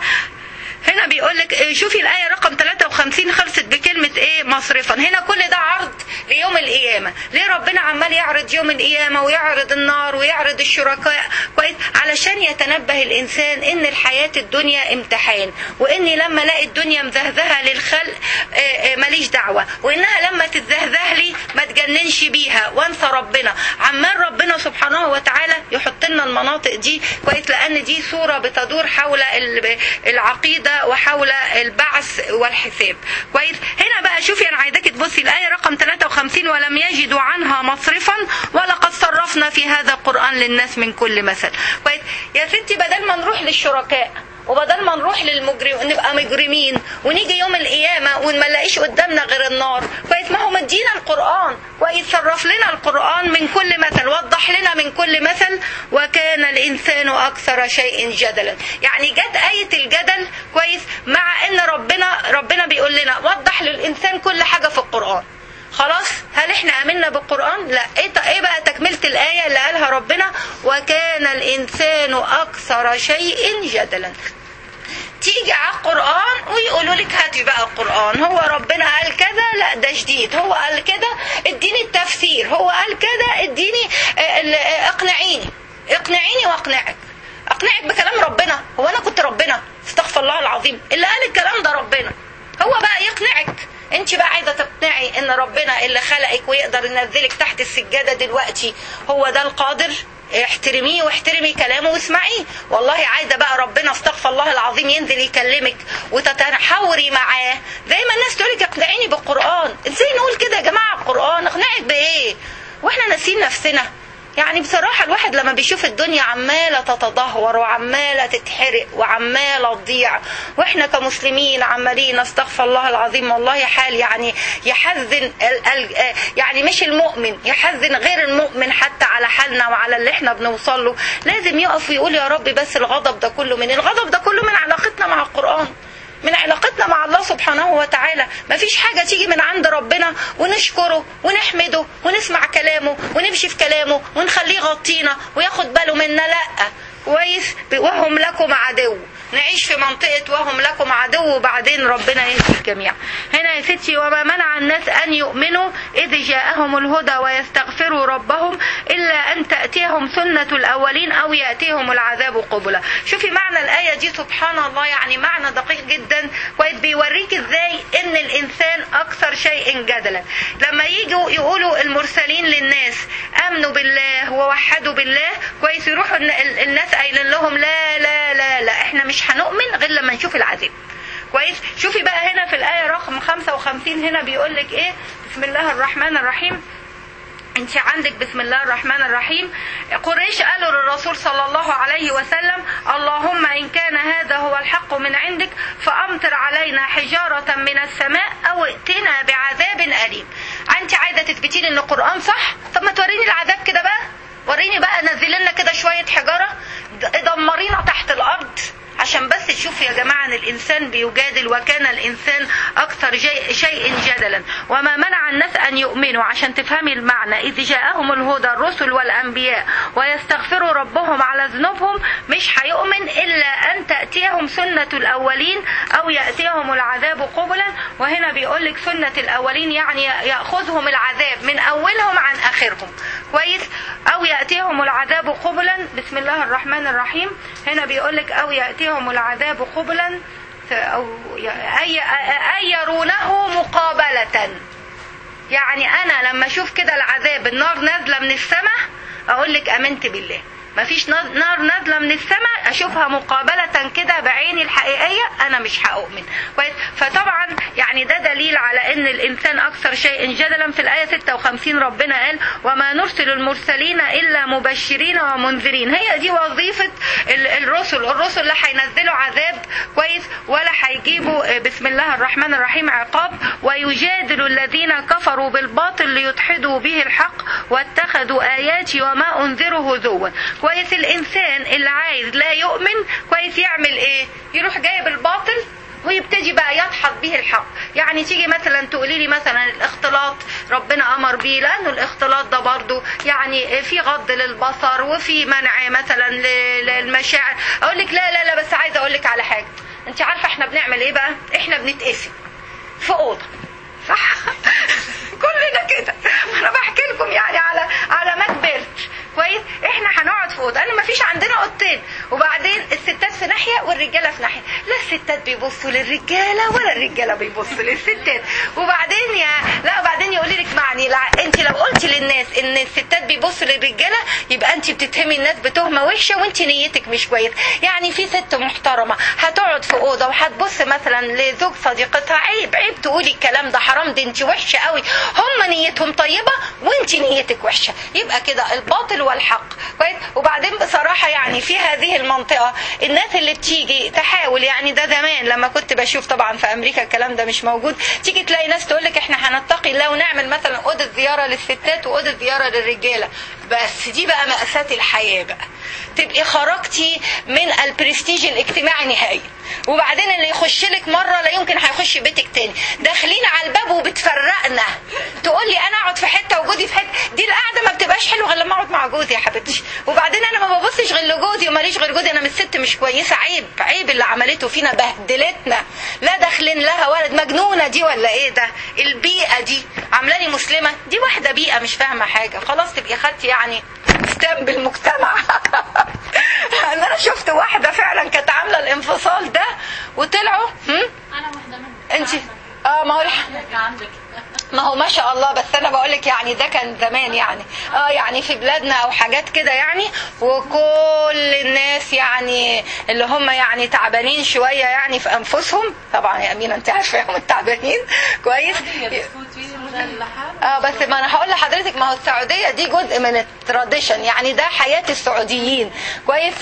هنا بيقول لك شوفي الآية رقم 53 خلصت بكلمة إيه مصرفا هنا كل ده عرض ليوم القيامة ليه ربنا عمال يعرض يوم القيامة ويعرض النار ويعرض الشركاء كويس علشان يتنبه الإنسان إن الحياة الدنيا امتحان وإني لما الاقي الدنيا مزهزهة للخلق ماليش دعوة وإنها لما تتزهزه لي ما تجننش بيها وانسى ربنا عمال ربنا سبحانه وتعالى يحط لنا المناطق دي كويس لأن دي صورة بتدور حول العقيدة وحول البعث والحساب كويس هنا بقى شوفي انا عايزاكي تبصي الايه رقم 53 ولم يجدوا عنها مصرفا ولقد صرفنا في هذا القران للناس من كل مثل كويس يا ستي بدل ما نروح للشركاء وبدل ما نروح للمجرم نبقى مجرمين ونيجي يوم القيامة وما نلاقيش قدامنا غير النار كويس ما هو مدينا القرآن ويصرف لنا القرآن من كل مثل وضح لنا من كل مثل وكان الإنسان أكثر شيء جدلا يعني جت آية الجدل كويس مع إن ربنا ربنا بيقول لنا وضح للإنسان كل حاجة في القرآن خلاص هل احنا امنا بالقران لا ايه ايه بقى تكمله الايه اللي قالها ربنا وكان الانسان اكثر شيء جدلا تيجي على القرآن ويقولوا لك هاتي بقى القرآن هو ربنا قال كذا لا ده جديد هو قال كده اديني التفسير هو قال كده اديني اقنعيني اقنعيني واقنعك اقنعك بكلام ربنا هو انا كنت ربنا استغفر الله العظيم اللي قال الكلام ده ربنا هو بقى يقنعك انت بقى عايزه تقنعي ان ربنا اللي خلقك ويقدر ينزلك تحت السجاده دلوقتي هو ده القادر احترميه واحترمي كلامه واسمعيه والله عايزه بقى ربنا استغفر الله العظيم ينزل يكلمك وتتحاوري معاه زي ما الناس تقول لك اقنعيني بالقران ازاي نقول كده يا جماعه القران اقنعك بايه واحنا ناسيين نفسنا يعني بصراحة الواحد لما بيشوف الدنيا عمالة تتدهور وعمالة تتحرق وعمالة تضيع واحنا كمسلمين عمالين استغفر الله العظيم والله حال يعني يحزن ال ال يعني مش المؤمن يحزن غير المؤمن حتى على حالنا وعلى اللي احنا بنوصل له لازم يقف ويقول يا رب بس الغضب ده كله من الغضب ده كله من علاقتنا مع القرآن من علاقتنا مع الله سبحانه وتعالى مفيش حاجة تيجي من عند ربنا ونشكره ونحمده ونسمع كلامه ونمشي في كلامه ونخليه يغطينا وياخد باله منا لأ كويس وهم لكم عدو نعيش في منطقة وهم لكم عدو وبعدين ربنا يهدي الجميع هنا يا ستي وما منع الناس أن يؤمنوا إذ جاءهم الهدى ويستغفروا ربهم إلا أن تأتيهم سنة الأولين أو يأتيهم العذاب قبلا شوفي معنى الآية دي سبحان الله يعني معنى دقيق جدا كويس بيوريك إزاي إن الإنسان أكثر شيء جدلا لما يجوا يقولوا المرسلين للناس آمنوا بالله ووحدوا بالله كويس يروحوا الناس قايلين لهم لا لا لا لا احنا مش هنؤمن غير لما نشوف العذاب كويس شوفي بقى هنا في الآية رقم 55 هنا بيقول لك ايه بسم الله الرحمن الرحيم انت عندك بسم الله الرحمن الرحيم قريش قالوا للرسول صلى الله عليه وسلم اللهم ان كان هذا هو الحق من عندك فامطر علينا حجارة من السماء او ائتنا بعذاب اليم انت عايزة تثبتي لي ان القرآن صح طب ما توريني العذاب كده بقى وريني بقى نزل لنا كده شوية حجارة دمرينا تحت الارض عشان بس تشوف يا جماعة ان الانسان بيجادل وكان الانسان اكثر شيء جدلا وما منع الناس ان يؤمنوا عشان تفهمي المعنى اذ جاءهم الهدى الرسل والانبياء ويستغفروا ربهم على ذنوبهم مش هيؤمن الا ان تأتيهم سنة الاولين او يأتيهم العذاب قبلا وهنا بيقول لك سنة الاولين يعني يأخذهم العذاب من اولهم عن اخرهم كويس او يأتيهم العذاب قبلا بسم الله الرحمن الرحيم هنا بيقول لك او يأتيهم يأتيهم العذاب قبلا أو أي, أي يرونه مقابلة يعني أنا لما أشوف كده العذاب النار نازلة من السماء أقول لك أمنت بالله مفيش نار نازله من السماء اشوفها مقابله كده بعيني الحقيقيه انا مش هؤمن كويس فطبعا يعني ده دليل على ان الانسان اكثر شيء جدلا في الايه 56 ربنا قال وما نرسل المرسلين الا مبشرين ومنذرين هي دي وظيفه الرسل الرسل اللي هينزلوا عذاب كويس ولا هيجيبوا بسم الله الرحمن الرحيم عقاب ويجادل الذين كفروا بالباطل ليدحضوا به الحق واتخذوا اياتي وما انذروا هزوا كويس الانسان اللي عايز لا يؤمن كويس يعمل ايه يروح جايب الباطل ويبتدي بقى يدحض به الحق يعني تيجي مثلا تقولي لي مثلا الاختلاط ربنا امر بيه لانه الاختلاط ده برضو يعني في غض للبصر وفي منع مثلا للمشاعر اقول لك لا لا لا بس عايزه اقول لك على حاجه انت عارفه احنا بنعمل ايه بقى احنا بنتقسم في اوضه صح كلنا كده انا بحكي لكم يعني على على ما كبرت كويس احنا هنقعد في اوضه انا ما فيش عندنا اوضتين وبعدين الستات في ناحيه والرجاله في ناحيه لا الستات بيبصوا للرجاله ولا الرجاله بيبصوا للستات وبعدين يا لا وبعدين يقول لك معني لا انت لو قلتي للناس ان الستات بيبصوا للرجاله يبقى انت بتتهمي الناس بتهمه وحشه وانت نيتك مش كويس يعني في ست محترمه هتقعد في اوضه وهتبص مثلا لزوج صديقتها عيب عيب تقولي الكلام ده حرام دي انت وحشه قوي هم نيتهم طيبه وانت نيتك وحشه يبقى كده الباطل والحق كويس وبعدين بصراحه يعني في هذه المنطقه الناس اللي بتيجي تحاول يعني ده زمان لما كنت بشوف طبعا في امريكا الكلام ده مش موجود تيجي تلاقي ناس تقول لك احنا هنتقي الله ونعمل مثلا اوضه زياره للستات واوضه زياره للرجاله بس دي بقى مأساة الحياه بقى تبقي خرجتي من البرستيج الاجتماعي نهائيا وبعدين اللي يخش لك مره لا يمكن هيخش بيتك تاني داخلين على الباب وبتفرقنا تقول لي انا اقعد في حته وجوزي في حته دي القعده ما بتبقاش حلوه غير لما اقعد مع جوزي يا حبيبتي وبعدين انا ما ببصش غير لجوزي وماليش غير جوزي انا مش ست مش كويسه عيب عيب اللي عملته فينا بهدلتنا لا داخلين لها ولد مجنونه دي ولا ايه ده البيئه دي عاملاني مسلمه دي واحده بيئه مش فاهمه حاجه خلاص تبقي خدتي يعني ستام بالمجتمع انا شفت واحده فعلا كانت عامله الانفصال ده وطلعوا هم؟ انا واحده منهم انت اه ما هو الح- ما هو ما شاء الله بس انا بقول لك يعني ده كان زمان يعني اه يعني في بلادنا او حاجات كده يعني وكل الناس يعني اللي هم يعني تعبانين شويه يعني في انفسهم طبعا يا امينه انت عارفه هم التعبانين كويس اه بس ما انا هقول لحضرتك ما هو السعوديه دي جزء من التراديشن يعني ده حياه السعوديين كويس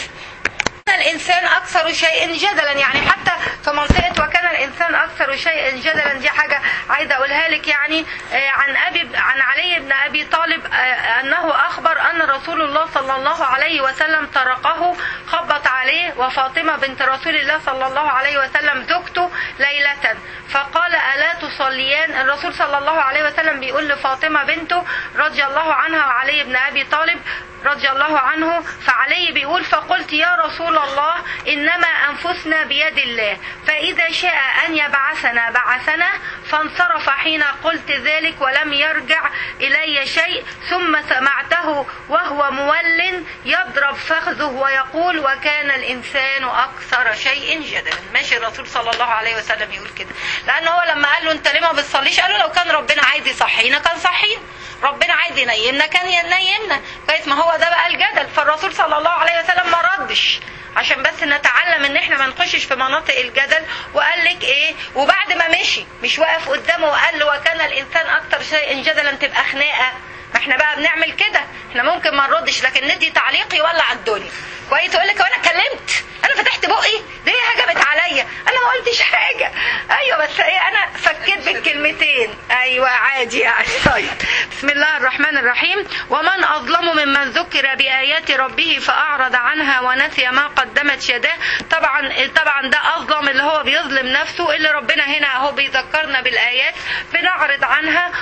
الانسان اكثر شيء جدلا يعني حتى في منطقه وكان الانسان اكثر شيء جدلا دي حاجه عايزه اقولها لك يعني آه، عن ابي عن علي بن ابي طالب آه، انه اخبر ان رسول الله صلى الله عليه وسلم طرقه خبط عليه وفاطمه بنت رسول الله صلى الله عليه وسلم زوجته ليله فقال الا تصليان الرسول صلى الله عليه وسلم بيقول لفاطمه بنته رضي الله عنها وعلي بن ابي طالب رضي الله عنه فعلي بيقول فقلت يا رسول الله إنما أنفسنا بيد الله فإذا شاء أن يبعثنا بعثنا فانصرف حين قلت ذلك ولم يرجع إلي شيء ثم سمعته وهو مول يضرب فخذه ويقول وكان الإنسان أكثر شيء جدلا ماشي الرسول صلى الله عليه وسلم يقول كده لأن هو لما قال له أنت ليه ما بتصليش قال له لو كان ربنا عايز يصحينا كان صحينا ربنا عايز ينيمنا كان ينيمنا كويس ما هو ده بقى الجدل فالرسول صلى الله عليه وسلم ما ردش عشان بس نتعلم ان احنا ما نخشش في مناطق الجدل وقال لك ايه وبعد ما مشي مش واقف قدامه وقال له وكان الانسان اكتر شيء جدلا تبقى خناقه ما احنا بقى بنعمل كده احنا ممكن ما نردش لكن ندي تعليق يولع الدنيا كويس يقول لك وانا اتكلمت انا فتحت بقي دي هجمت عليا انا ما قلتش حاجه ايوه بس ايه انا فكيت بالكلمتين ايوه عادي يعني طيب بسم الله الرحمن الرحيم ومن اظلم ممن ذكر بايات ربه فاعرض عنها ونسي ما قدمت يداه طبعا طبعا ده اظلم اللي هو بيظلم نفسه اللي ربنا هنا اهو بيذكرنا بالايات بنعرض عنها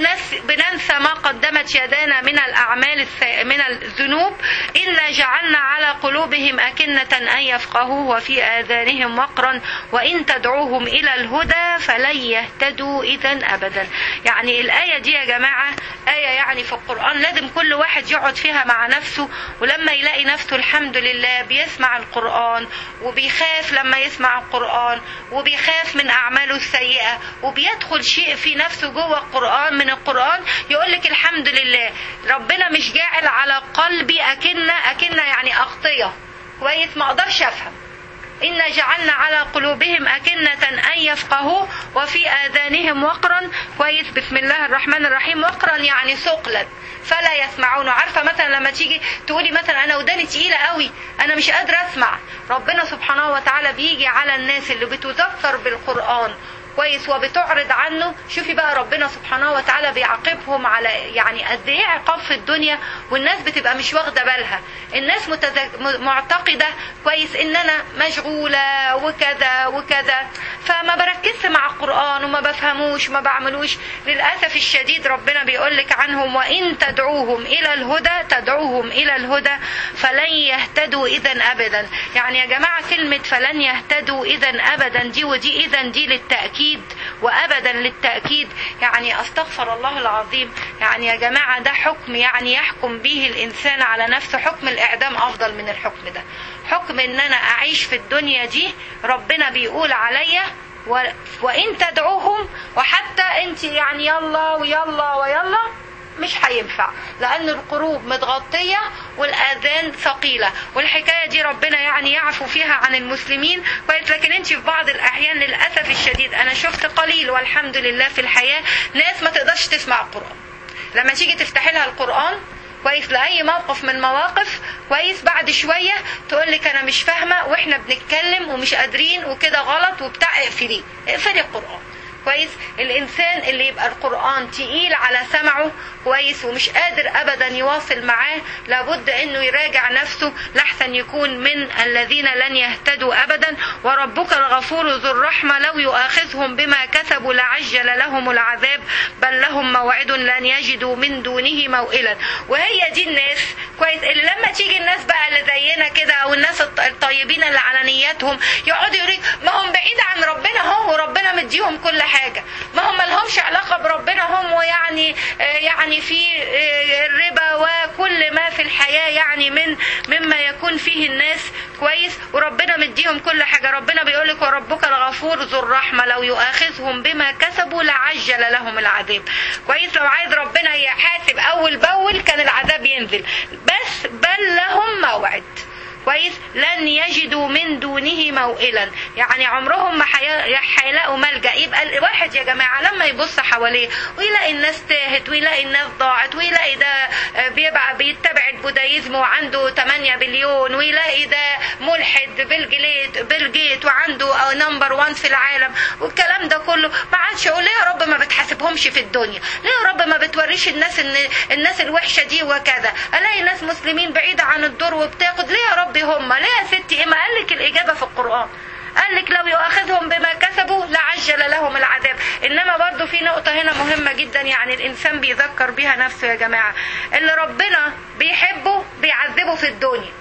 وبننسى ما قدمت يدانا من الاعمال الس- من الذنوب الا جعلنا على قلوبهم اكنه ان يفقهوه وفي اذانهم وقرا وان تدعوهم الى الهدى فلن يهتدوا اذا ابدا يعني الايه دي يا جماعه ايه يعني في القران لازم كل واحد يقعد فيها مع نفسه ولما يلاقي نفسه الحمد لله بيسمع القران وبيخاف لما يسمع القران وبيخاف من اعماله السيئه وبيدخل شيء في نفسه جوه القران من القران يقول لك الحمد لله ربنا مش جاعل على قلبي اكنه اكنه يعني اغطيه كويس ما اقدرش افهم إنا جعلنا على قلوبهم أكنة أن يفقهوا وفي آذانهم وقرا كويس بسم الله الرحمن الرحيم وقرا يعني ثقلا فلا يسمعون عارفة مثلا لما تيجي تقولي مثلا أنا وداني تقيلة قوي أنا مش قادرة أسمع ربنا سبحانه وتعالى بيجي على الناس اللي بتذكر بالقرآن كويس وبتعرض عنه شوفي بقى ربنا سبحانه وتعالى بيعاقبهم على يعني قد ايه عقاب في الدنيا والناس بتبقى مش واخده بالها الناس متزج... م- معتقده كويس ان انا مشغوله وكذا وكذا فما بركزش مع القران وما بفهموش وما بعملوش للاسف الشديد ربنا بيقول لك عنهم وان تدعوهم الى الهدى تدعوهم الى الهدى فلن يهتدوا اذا ابدا يعني يا جماعه كلمه فلن يهتدوا اذا ابدا دي ودي اذا دي للتاكيد وابدا للتاكيد يعني استغفر الله العظيم يعني يا جماعه ده حكم يعني يحكم به الانسان على نفسه حكم الاعدام افضل من الحكم ده حكم ان انا اعيش في الدنيا دي ربنا بيقول عليا و... وان تدعوهم وحتى انت يعني يلا ويلا ويلا مش هينفع لان القلوب متغطيه والاذان ثقيله والحكايه دي ربنا يعني يعفو فيها عن المسلمين كويس لكن انت في بعض الاحيان للاسف الشديد انا شفت قليل والحمد لله في الحياه ناس ما تقدرش تسمع القران لما تيجي تفتحي لها القران كويس لاي موقف من مواقف كويس بعد شويه تقول لك انا مش فاهمه واحنا بنتكلم ومش قادرين وكده غلط وبتاع اقفليه اقفلي القران كويس الانسان اللي يبقى القران تقيل على سمعه كويس ومش قادر ابدا يواصل معاه لابد انه يراجع نفسه لحسن يكون من الذين لن يهتدوا ابدا وربك الغفور ذو الرحمه لو يؤاخذهم بما كسبوا لعجل لهم العذاب بل لهم موعد لن يجدوا من دونه موئلا وهي دي الناس كويس اللي لما تيجي الناس بقى اللي زينا كده او الناس الط- الطيبين اللي على نياتهم يقعدوا يقولوا ما هم بعيد عن ربنا هو وربنا مديهم كل حاجه ما هم ملهمش علاقه بربنا هم ويعني آه، يعني في آه، الربا وكل ما في الحياه يعني من مما يكون فيه الناس كويس وربنا مديهم كل حاجه ربنا بيقول لك وربك الغفور ذو الرحمه لو يؤاخذهم بما كسبوا لعجل لهم العذاب كويس لو عايز ربنا يحاسب اول باول كان العذاب ينزل بس بل لهم موعد كويس لن يجدوا من دونه موئلا يعني عمرهم ما حي- هيلاقوا ملجا يبقى الواحد يا جماعه لما يبص حواليه ويلاقي الناس تاهت ويلاقي الناس ضاعت ويلاقي ده آه، بيبقى بيتبع البودايزم وعنده 8 بليون ويلاقي ده ملحد بيل جيت بيل جيت وعنده نمبر 1 في العالم والكلام ده كله ما عادش اقول ليه يا رب ما بتحاسبهمش في الدنيا ليه يا رب ما بتوريش الناس ان الناس الوحشه دي وكذا الاقي ناس مسلمين بعيده عن الدور وبتاخد ليه يا رب هم ليه يا ستي ايه ما قال لك الاجابه في القران قال لك لو يؤاخذهم بما كسبوا لعجل لهم العذاب انما برضو في نقطة هنا مهمة جدا يعني الانسان بيذكر بيها نفسه يا جماعة اللي ربنا بيحبه بيعذبه في الدنيا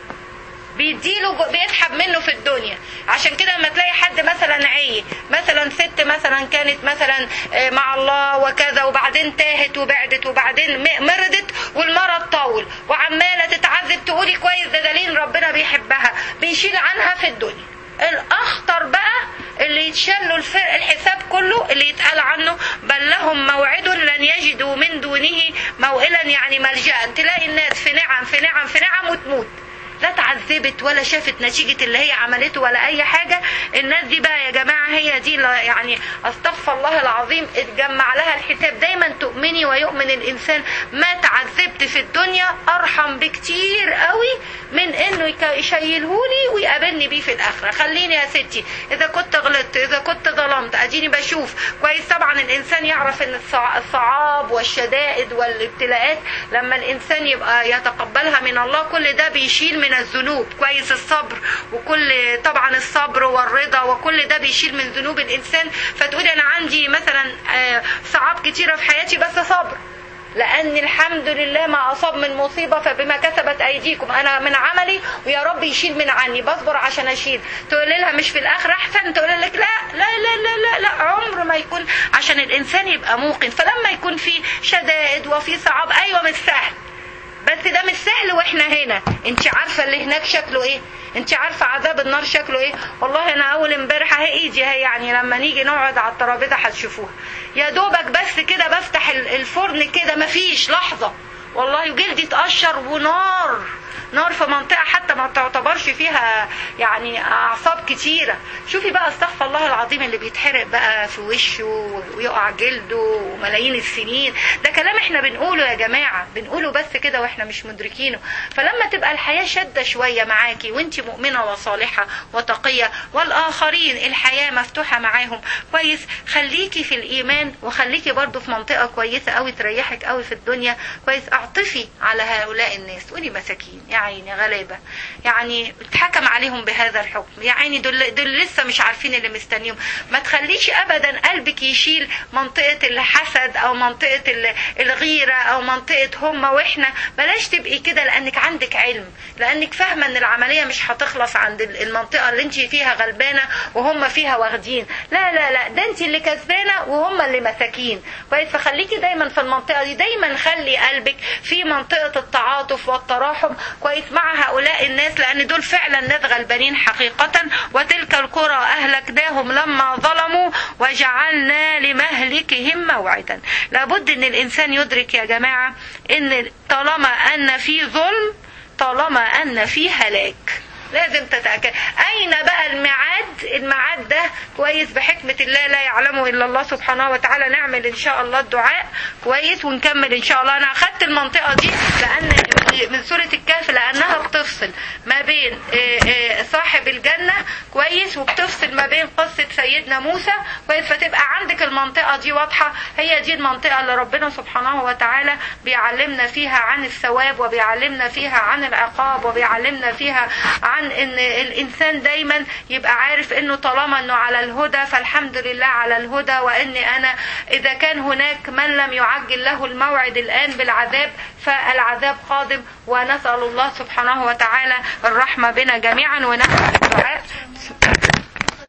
بيديله جو- بيسحب منه في الدنيا عشان كده لما تلاقي حد مثلا عي مثلا ست مثلا كانت مثلا آه، مع الله وكذا وبعدين تاهت وبعدت وبعدين م- مرضت والمرض طول وعماله تتعذب تقولي كويس ده دليل ربنا بيحبها بيشيل عنها في الدنيا الاخطر بقى اللي يتشال له الفرق الحساب كله اللي يتقال عنه بل لهم موعد لن يجدوا من دونه موئلا يعني ملجا تلاقي الناس في نعم في نعم في نعم وتموت لا اتعذبت ولا شافت نتيجة اللي هي عملته ولا أي حاجة الناس دي بقى يا جماعة هي دي اللي يعني أستغفر الله العظيم اتجمع لها الحساب دايما تؤمني ويؤمن الإنسان ما تعذبت في الدنيا أرحم بكتير قوي من إنه يك- يشيلهولي ويقابلني بيه في الآخرة خليني يا ستي إذا كنت غلطت إذا كنت ظلمت أديني بشوف كويس طبعا الإنسان يعرف إن الصع- الصعاب والشدائد والابتلاءات لما الإنسان يبقى يتقبلها من الله كل ده بيشيل من الذنوب كويس الصبر وكل طبعا الصبر والرضا وكل ده بيشيل من ذنوب الإنسان فتقولي أنا عندي مثلا آه، صعاب كتيرة في حياتي بس صبر لان الحمد لله ما اصاب من مصيبه فبما كسبت ايديكم انا من عملي ويا رب يشيل من عني بصبر عشان اشيل تقول لها مش في الاخر احسن تقول لك لا لا لا لا لا, لا عمر ما يكون عشان الانسان يبقى موقن فلما يكون في شدائد وفي صعاب ايوه مش سهل بس ده مش سهل واحنا هنا انت عارفه اللي هناك شكله ايه انت عارفه عذاب النار شكله ايه والله انا اول امبارح اهي ايدي اهي يعني لما نيجي نقعد على الترابيزه هتشوفوها يا دوبك بس كده بفتح ال- الفرن كده مفيش لحظه والله جلدي اتقشر ونار نار في منطقة حتى ما تعتبرش فيها يعني أعصاب كتيرة شوفي بقى استغفر الله العظيم اللي بيتحرق بقى في وشه ويقع جلده وملايين السنين ده كلام احنا بنقوله يا جماعة بنقوله بس كده واحنا مش مدركينه فلما تبقى الحياة شدة شوية معاكي وانت مؤمنة وصالحة وتقية والآخرين الحياة مفتوحة معاهم كويس خليكي في الإيمان وخليكي برضو في منطقة كويسة قوي تريحك قوي في الدنيا كويس اعطفي على هؤلاء الناس قولي مساكين يا عيني غلابة يعني اتحكم عليهم بهذا الحكم يا عيني دول, دول لسه مش عارفين اللي مستنيهم ما تخليش ابدا قلبك يشيل منطقة الحسد او منطقة ال- الغيرة او منطقة هم واحنا بلاش تبقي كده لانك عندك علم لانك فاهمة ان العملية مش هتخلص عند ال- المنطقة اللي انت فيها غلبانة وهم فيها واخدين لا لا لا ده انت اللي كسبانة وهم اللي مساكين كويس فخليكي دايما في المنطقة دي دايما خلي قلبك في منطقة التعاطف والتراحم كويس مع هؤلاء الناس لان دول فعلا ناس غلبانين حقيقة وتلك القرى اهلكناهم لما ظلموا وجعلنا لمهلكهم موعدا لابد ان الانسان يدرك يا جماعة ان طالما ان في ظلم طالما ان في هلاك لازم تتأكد أين بقى الميعاد الميعاد ده كويس بحكمة الله لا يعلمه إلا الله سبحانه وتعالى نعمل إن شاء الله الدعاء كويس ونكمل إن شاء الله أنا أخدت المنطقة دي لأن من سورة الكهف لأنها بتفصل ما بين آه، آه، صاحب الجنة كويس وبتفصل ما بين قصة سيدنا موسى كويس فتبقى عندك المنطقة دي واضحة هي دي المنطقة اللي ربنا سبحانه وتعالى بيعلمنا فيها عن الثواب وبيعلمنا فيها عن العقاب وبيعلمنا فيها عن ان الانسان دايما يبقى عارف انه طالما انه على الهدى فالحمد لله على الهدى وان انا اذا كان هناك من لم يعجل له الموعد الان بالعذاب فالعذاب قادم ونسال الله سبحانه وتعالى الرحمه بنا جميعا ونفع الدعاء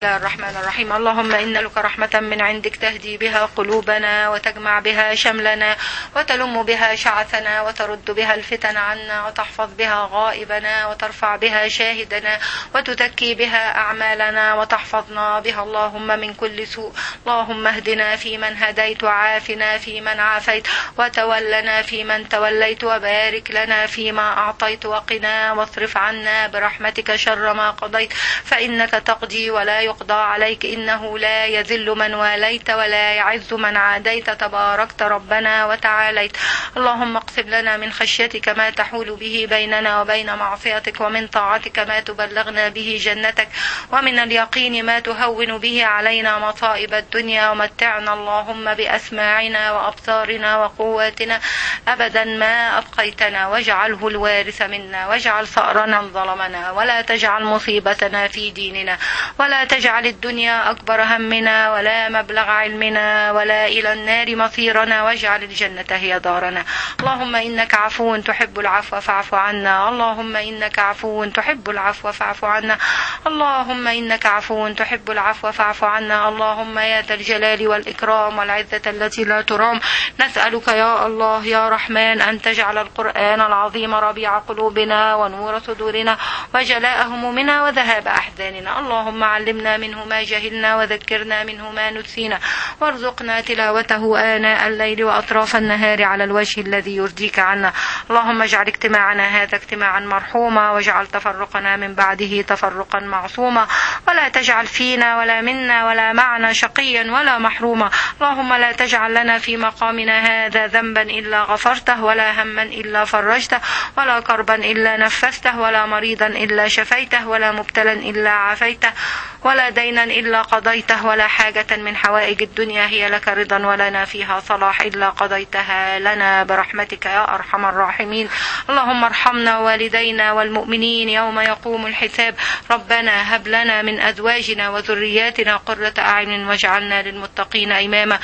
الله الرحمن الرحيم اللهم إن لك رحمة من عندك تهدي بها قلوبنا وتجمع بها شملنا وتلم بها شعثنا وترد بها الفتن عنا وتحفظ بها غائبنا وترفع بها شاهدنا وتزكي بها أعمالنا وتحفظنا بها اللهم من كل سوء اللهم اهدنا فيمن هديت وعافنا فيمن عافيت وتولنا فيمن توليت وبارك لنا فيما أعطيت وقنا واصرف عنا برحمتك شر ما قضيت فإنك تقضي ولا يقضى عليك إنه لا يذل من واليت ولا يعز من عاديت تباركت ربنا وتعاليت اللهم اقسم لنا من خشيتك ما تحول به بيننا وبين معصيتك ومن طاعتك ما تبلغنا به جنتك ومن اليقين ما تهون به علينا مصائب الدنيا ومتعنا اللهم بأسماعنا وأبصارنا وقواتنا أبدا ما أبقيتنا واجعله الوارث منا واجعل ثأرنا ظلمنا ولا تجعل مصيبتنا في ديننا ولا تجعل الدنيا أكبر همنا ولا مبلغ علمنا ولا إلى النار مصيرنا واجعل الجنة هي دارنا اللهم إنك عفو تحب العفو فاعف عنا اللهم إنك عفو تحب العفو فاعف عنا اللهم إنك عفو تحب العفو فاعف عنا اللهم يا ذا الجلال والإكرام والعزة التي لا ترام نسألك يا الله يا رحمن أن تجعل القرآن العظيم ربيع قلوبنا ونور صدورنا وجلاء همومنا وذهاب أحزاننا اللهم علمنا منه ما جهلنا وذكرنا منه ما نسينا وارزقنا تلاوته آناء الليل وأطراف النهار على الوجه الذي يرضيك عنا اللهم اجعل اجتماعنا هذا اجتماعا مرحوما واجعل تفرقنا من بعده تفرقا معصوما ولا تجعل فينا ولا منا ولا معنا شقيا ولا محروما اللهم لا تجعل لنا في مقامنا هذا ذنبا إلا غفرته ولا هما إلا فرجته ولا كربا إلا نفسته ولا مريضا إلا شفيته ولا مبتلا إلا عافيته ولا دينا إلا قضيته ولا حاجة من حوائج الدنيا هي لك رضا ولنا فيها صلاح إلا قضيتها لنا برحمتك يا أرحم الراحمين اللهم ارحمنا والدينا والمؤمنين يوم يقوم الحساب ربنا هب لنا من أزواجنا وذرياتنا قرة أعين واجعلنا للمتقين إماما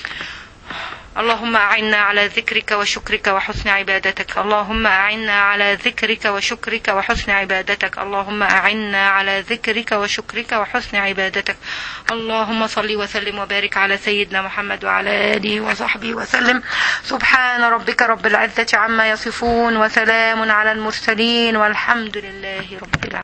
اللهم أعنا على ذكرك وشكرك وحسن عبادتك اللهم أعنا على ذكرك وشكرك وحسن عبادتك اللهم أعنا على ذكرك وشكرك وحسن عبادتك اللهم صل وسلم وبارك على سيدنا محمد وعلى آله وصحبه وسلم سبحان ربك رب العزة عما يصفون وسلام على المرسلين والحمد لله رب العالمين